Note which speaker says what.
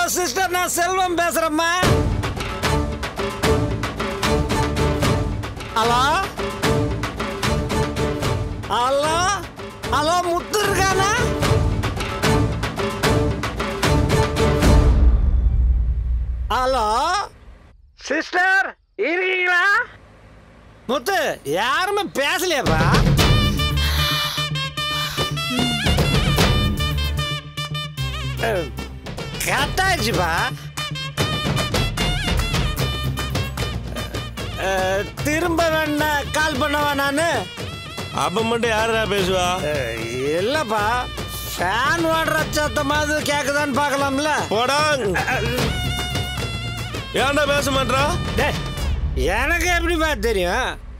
Speaker 1: sister நான் செல்வம் பேசுறேம்மா hello hello hello Muthu இருக்கானா ஹலோ சிஸ்டர் இருக்கீங்களா முத்து யாருமே பேசலையாப்பா கட்டாச்சுப்பா திரும்ப வேணா கால் பண்ணவா நானு
Speaker 2: அப்ப மட்டும் யாரா பேசுவா
Speaker 1: அஹ், இல்லப்பா ஃபேன் ஓடுற சத்தமாவது கேக்குதான்னு பார்க்கலாம்ல
Speaker 2: போடா ஏன்டா பேச மாட்டா
Speaker 1: டேய், எனக்கு எப்படிப்பா தெரியும்